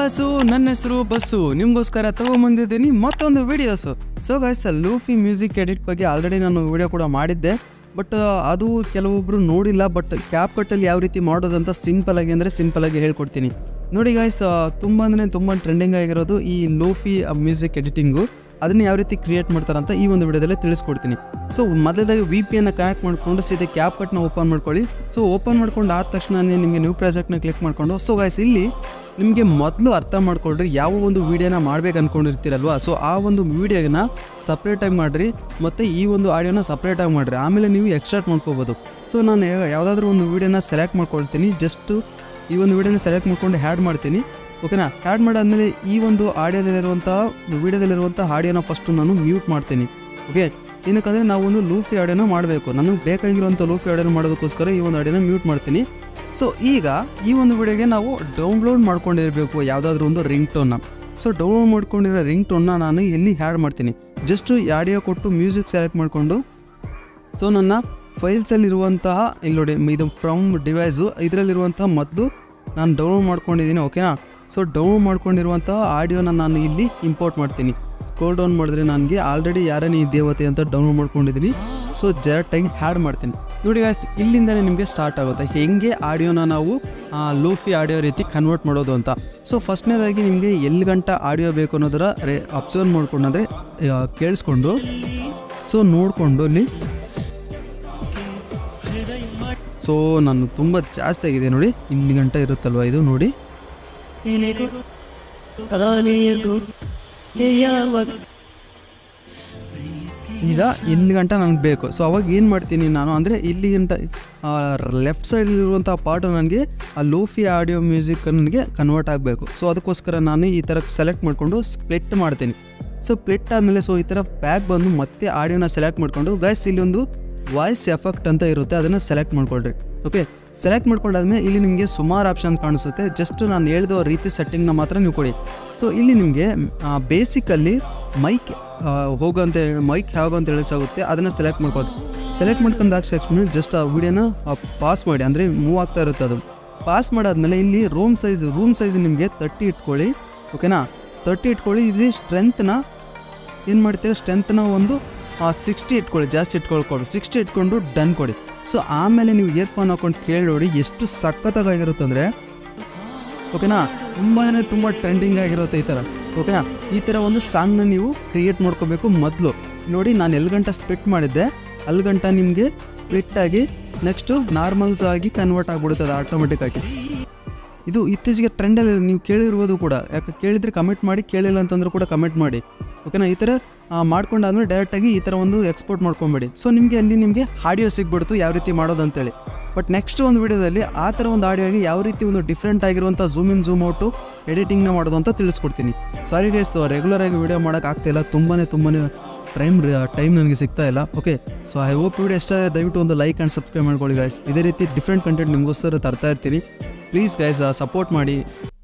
boss ನನ್ನ ಹೆಸರು bus ನಿಮಗೋಸ್ಕರ ತಗೊಂಬಂದಿದ್ದೀನಿ ಮತ್ತೊಂದು videos so guys lofi music edit ಬಗ್ಗೆ ಆಲ್ರೆಡಿ ನಾನು ವಿಡಿಯೋ ಕೂಡ ಮಾಡಿದ್ದೆ ಬಟ್ ಅದು ಕೆಲವೊಬ್ರು ನೋಡಿಲ್ಲ ಬಟ್ ಕ್ಯಾಪ್ ಕಟ್ಟಲ್ಲಿ ಯಾವ ರೀತಿ ಮಾಡೋದಂತ ಸಿಂಪಲ್ ಆಗಿ ಅಂದರೆ ಸಿಂಪಲ್ ಆಗಿ ಹೇಳ್ಕೊಡ್ತೀನಿ ನೋಡಿ ಗಾಯ್ಸ್ ತುಂಬ ಅಂದರೆ ತುಂಬ ಟ್ರೆಂಡಿಂಗ್ ಆಗಿರೋದು ಈ ಲೋಫಿ ಮ್ಯೂಸಿಕ್ ಎಡಿಟಿಂಗು ಅದನ್ನ ಯಾವ ರೀತಿ ಕ್ರಿಯೇಟ್ ಮಾಡ್ತಾರಂತ ಈ ಒಂದು ವಿಡಿಯೋದಲ್ಲಿ ತಿಳಿಸ್ಕೊಡ್ತೀನಿ ಸೊ ಮೊದಲದಾಗಿ ವಿ ಪಿ ಅನ್ನ ಕನೆಕ್ಟ್ ಮಾಡಿಕೊಂಡು ಸೀದಾ ಕ್ಯಾಪ್ ಕಟ್ನ ಓಪನ್ ಮಾಡ್ಕೊಳ್ಳಿ ಸೊ ಓಪನ್ ಮಾಡ್ಕೊಂಡು ಆದ ತಕ್ಷಣ ನಿಮಗೆ ನ್ಯೂ ಪ್ರಾಜೆಕ್ಟ್ನ ಕ್ಲಿಕ್ ಮಾಡ್ಕೊಂಡು ಸೊ ಗಾಯ್ಸ್ ಇಲ್ಲಿ ನಿಮಗೆ ಮೊದಲು ಅರ್ಥ ಮಾಡ್ಕೊಳ್ರಿ ಯಾವ ಒಂದು ವೀಡಿಯೋನ ಮಾಡ್ಬೇಕು ಅನ್ಕೊಂಡಿರ್ತೀರಲ್ವಾ ಸೊ ಆ ಒಂದು ವೀಡಿಯೋನ ಸಪ್ರೇಟಾಗಿ ಮಾಡಿರಿ ಮತ್ತು ಈ ಒಂದು ಆಡಿಯೋನ ಸಪ್ರೇಟಾಗಿ ಮಾಡಿರಿ ಆಮೇಲೆ ನೀವು ಎಕ್ಸ್ಟ್ರಾಕ್ಟ್ ಮಾಡ್ಕೋಬೋದು ಸೊ ನಾನು ಯಾ- ಯಾವುದಾದ್ರೂ ಒಂದು ವೀಡಿಯೋನ ಸೆಲೆಕ್ಟ್ ಮಾಡ್ಕೊಳ್ತೀನಿ ಜಸ್ಟು ಈ ಒಂದು ವೀಡಿಯೋನ ಸೆಲೆಕ್ಟ್ ಮಾಡ್ಕೊಂಡು ಹ್ಯಾಡ್ ಮಾಡ್ತೀನಿ ಓಕೆನಾ ಹ್ಯಾಡ್ ಮಾಡಾದ್ಮೇಲೆ ಈ ಒಂದು ಆಡಿಯೋದಲ್ಲಿರುವಂತಹ ವೀಡಿಯೋದಲ್ಲಿರುವಂಥ ಆಡಿಯೋನ ಫಸ್ಟು ನಾನು ಮ್ಯೂಟ್ ಮಾಡ್ತೀನಿ ಓಕೆ ಏನಕ್ಕಂದರೆ ನಾವು ಒಂದು ಲೂಫಿ ಆಡಿಯೋನ ಮಾಡಬೇಕು ನನಗೆ ಬೇಕಾಗಿರುವಂಥ ಲೂಫಿ ಆಡಿಯೋನ ಮಾಡೋದಕ್ಕೋಸ್ಕರ ಈ ಒಂದು ಆಡಿಯೋನ ಮ್ಯೂಟ್ ಮಾಡ್ತೀನಿ ಸೊ ಈಗ ಈ ಒಂದು ವಿಡಿಯೋಗೆ ನಾವು ಡೌನ್ಲೋಡ್ ಮಾಡ್ಕೊಂಡಿರಬೇಕು ಯಾವುದಾದ್ರೂ ಒಂದು ರಿಂಗ್ ಟೋನ್ನ ಸೊ ಡೌನ್ಲೋಡ್ ಮಾಡ್ಕೊಂಡಿರೋ ರಿಂಗ್ ಟೋನ್ನ ನಾನು ಎಲ್ಲಿ ಹ್ಯಾಡ್ ಮಾಡ್ತೀನಿ ಜಸ್ಟ್ ಆಡಿಯೋ ಕೊಟ್ಟು ಮ್ಯೂಸಿಕ್ ಸೆಲೆಕ್ಟ್ ಮಾಡಿಕೊಂಡು ಸೊ ನನ್ನ ಫೈಲ್ಸಲ್ಲಿರುವಂತಹ ಇಲ್ಲಿ ನೋಡಿ ಇದು ಫ್ರಮ್ ಡಿವೈಸು ಇದರಲ್ಲಿರುವಂತಹ ಮೊದಲು ನಾನು ಡೌನ್ಲೋಡ್ ಮಾಡ್ಕೊಂಡಿದ್ದೀನಿ ಓಕೆನಾ ಸೊ ಡೌನ್ಲೋಡ್ ಮಾಡ್ಕೊಂಡಿರುವಂತಹ ಆಡಿಯೋನ ನಾನು ಇಲ್ಲಿ ಇಂಪೋರ್ಟ್ ಮಾಡ್ತೀನಿ ಸ್ಕ್ರೋಲ್ ಡೌನ್ ಮಾಡಿದ್ರೆ ನನಗೆ ಆಲ್ರೆಡಿ ಯಾರೇ ಈ ದೇವತೆ ಅಂತ ಡೌನ್ಲೋಡ್ ಮಾಡ್ಕೊಂಡಿದ್ದೀನಿ ಸೊ ಡೈರೆಕ್ಟಾಗಿ ಹ್ಯಾಡ್ ಮಾಡ್ತೀನಿ ನೋಡಿ ಗಾಯ್ಸ್ ಇಲ್ಲಿಂದನೇ ನಿಮಗೆ ಸ್ಟಾರ್ಟ್ ಆಗುತ್ತೆ ಹೆಂಗೆ ಆಡಿಯೋನ ನಾವು ಲೂಫಿ ಆಡಿಯೋ ರೀತಿ ಕನ್ವರ್ಟ್ ಮಾಡೋದು ಅಂತ ಸೊ ಫಸ್ಟ್ನೇದಾಗಿ ನಿಮಗೆ ಎಲ್ಲಿ ಗಂಟ ಆಡಿಯೋ ಬೇಕು ಅನ್ನೋದರ ರೇ ಅಬ್ಸರ್ವ್ ಮಾಡ್ಕೊಂಡು ಅಂದರೆ ಕೇಳಿಸ್ಕೊಂಡು ಸೊ ನೋಡಿಕೊಂಡು ಅಲ್ಲಿ ಸೊ ನಾನು ತುಂಬ ಜಾಸ್ತಿ ಆಗಿದೆ ನೋಡಿ ಇಲ್ಲಿ ಗಂಟ ಇರುತ್ತಲ್ವ ಇದು ನೋಡಿ ಈಗ ಇಲ್ಲಿ ಗಂಟ ನನಗೆ ಬೇಕು ಸೊ ಅವಾಗ ಏನು ಮಾಡ್ತೀನಿ ನಾನು ಅಂದರೆ ಇಲ್ಲಿ ಗಂಟ ಲೆಫ್ಟ್ ಸೈಡಲ್ಲಿರುವಂಥ ಪಾರ್ಟು ನನಗೆ ಆ ಲೋಫಿ ಆಡಿಯೋ ಮ್ಯೂಸಿಕ್ ನನಗೆ ಕನ್ವರ್ಟ್ ಆಗಬೇಕು ಸೊ ಅದಕ್ಕೋಸ್ಕರ ನಾನು ಈ ಥರ ಸೆಲೆಕ್ಟ್ ಮಾಡಿಕೊಂಡು ಸ್ಪ್ಲಿಟ್ ಮಾಡ್ತೀನಿ ಸೊ ಸ್ಪ್ಲಿಟ್ ಆದಮೇಲೆ ಸೊ ಈ ಥರ ಪ್ಯಾಕ್ ಬಂದು ಮತ್ತೆ ಆಡಿಯೋನ ಸೆಲೆಕ್ಟ್ ಮಾಡಿಕೊಂಡು ಗೈಸ್ ಇಲ್ಲಿ ಒಂದು ವಾಯ್ಸ್ ಎಫೆಕ್ಟ್ ಅಂತ ಇರುತ್ತೆ ಅದನ್ನು ಸೆಲೆಕ್ಟ್ ಮಾಡ್ಕೊಳ್ರಿ ಓಕೆ ಸೆಲೆಕ್ಟ್ ಮಾಡ್ಕೊಂಡಾದ್ಮೇಲೆ ಇಲ್ಲಿ ನಿಮಗೆ ಸುಮಾರು ಆಪ್ಷನ್ ಕಾಣಿಸುತ್ತೆ ಜಸ್ಟ್ ನಾನು ಹೇಳಿದ ರೀತಿ ಸೆಟ್ಟಿಂಗ್ನ ಮಾತ್ರ ನೀವು ಕೊಡಿ ಸೊ ಇಲ್ಲಿ ನಿಮಗೆ ಬೇಸಿಕಲ್ಲಿ ಮೈಕ್ ಹೋಗೋಂತೆ ಮೈಕ್ ಹೇಗೋ ಅಂತ ತಿಳಿಸಾಗುತ್ತೆ ಅದನ್ನು ಸೆಲೆಕ್ಟ್ ಮಾಡ್ಕೊಳ್ಳಿ ಸೆಲೆಕ್ಟ್ ಮಾಡ್ಕೊಂಡಾಗ ತಕ್ಷಣ ಜಸ್ಟ್ ಆ ವಿಡಿಯೋನ ಪಾಸ್ ಮಾಡಿ ಅಂದರೆ ಮೂವ್ ಆಗ್ತಾ ಇರುತ್ತೆ ಅದು ಪಾಸ್ ಮಾಡಾದ್ಮೇಲೆ ಇಲ್ಲಿ ರೂಮ್ ಸೈಜ್ ರೂಮ್ ಸೈಜ್ ನಿಮಗೆ ತರ್ಟಿ ಇಟ್ಕೊಳ್ಳಿ ಓಕೆನಾ ತರ್ಟಿ ಇಟ್ಕೊಳ್ಳಿ ಇಲ್ಲಿ ಸ್ಟ್ರೆಂತ್ನ ಏನು ಮಾಡ್ತೀರಾ ಸ್ಟ್ರೆಂತ್ನ ಒಂದು ಸಿಕ್ಸ್ಟಿ ಇಟ್ಕೊಳ್ಳಿ ಜಾಸ್ತಿ ಇಟ್ಕೊಳ್ಕೊಡು ಸಿಕ್ಸ್ಟಿ ಇಟ್ಕೊಂಡು ಡನ್ ಕೊಡಿ ಸೊ ಆಮೇಲೆ ನೀವು ಇಯರ್ಫೋನ್ ಹಾಕೊಂಡು ಕೇಳಿ ನೋಡಿ ಎಷ್ಟು ಸಖತ್ತಾಗಿರುತ್ತೆ ಅಂದರೆ ಓಕೆನಾ ತುಂಬಾ ತುಂಬ ಟ್ರೆಂಡಿಂಗ್ ಆಗಿರುತ್ತೆ ಈ ಥರ ಓಕೆನಾ ಈ ಥರ ಒಂದು ಸಾಂಗ್ನ ನೀವು ಕ್ರಿಯೇಟ್ ಮಾಡ್ಕೋಬೇಕು ಮೊದಲು ನೋಡಿ ನಾನು ಎಲ್ಲಿ ಗಂಟ ಸ್ಪ್ಲಿಟ್ ಮಾಡಿದ್ದೆ ಅಲ್ಲಿ ಗಂಟ ನಿಮಗೆ ಸ್ಪ್ಲಿಟ್ ಆಗಿ ನೆಕ್ಸ್ಟು ನಾರ್ಮಲ್ಸ್ ಆಗಿ ಕನ್ವರ್ಟ್ ಆಗಿಬಿಡುತ್ತದೆ ಆಟೋಮೆಟಿಕ್ ಆಗಿ ಇದು ಇತ್ತೀಚೆಗೆ ಟ್ರೆಂಡಲ್ಲಿ ನೀವು ಕೇಳಿರ್ಬೋದು ಕೂಡ ಯಾಕೆ ಕೇಳಿದರೆ ಕಮೆಂಟ್ ಮಾಡಿ ಕೇಳಿಲ್ಲ ಅಂತಂದ್ರೂ ಕೂಡ ಕಮೆಂಟ್ ಮಾಡಿ ಓಕೆನಾ ಈ ಥರ ಆ, ಮಾಡ್ಕೊಂಡಾದ್ಮೇಲೆ ಡೈರೆಕ್ಟಾಗಿ ಈ ಥರ ಒಂದು ಎಕ್ಸ್ಪೋರ್ಟ್ ಮಾಡ್ಕೊಂಬೇಡಿ ಸೊ ನಿಮಗೆ ಅಲ್ಲಿ ನಿಮಗೆ ಆಡಿಯೋ ಸಿಗ್ಬಿಡ್ತು ಯಾವ ರೀತಿ ಮಾಡೋದು ಅಂತೇಳಿ ಬಟ್ ನೆಕ್ಸ್ಟ್ ಒಂದು ವಿಡಿಯೋದಲ್ಲಿ ಆ ಥರ ಒಂದು ಆಡಿಯೋಗೆ ಯಾವ ರೀತಿ ಒಂದು ಡಿಫ್ರೆಂಟ್ ಆಗಿರುವಂಥ ಝೂಮ್ ಇನ್ ಝೂಮ್ ಔಟು ಎಡಿಟಿಂಗ್ನ ಮಾಡೋದು ಅಂತ ತಿಳಿಸ್ಕೊಡ್ತೀನಿ ಸಾರಿ ಗೈಸ್ ರೆಗ್ಯುಲರ್ ಆಗಿ ವಿಡಿಯೋ ಮಾಡೋಕೆ ಆಗ್ತಾಯಿಲ್ಲ ತುಂಬಾ ತುಂಬಾ ಟೈಮ್ ಟೈಮ್ ನನಗೆ ಸಿಗ್ತಾ ಇಲ್ಲ okay so I hope video ಇಷ್ಟ ಆದರೆ ದಯವಿಟ್ಟು ಒಂದು ಲೈಕ್ ಆ್ಯಂಡ್ ಸಬ್ಸ್ಕ್ರೈಬ್ ಮಾಡ್ಕೊಳ್ಳಿ ಗೈಸ್ ಇದೇ ರೀತಿ ಡಿಫ್ರೆಂಟ್ ಕಂಟೆಂಟ್ ನಿಮಗೋಸ್ಕರ ತರ್ತಾ ಇರ್ತೀನಿ ಪ್ಲೀಸ್ ಗೈಸ್ ಸಪೋರ್ಟ್ ಮಾಡಿ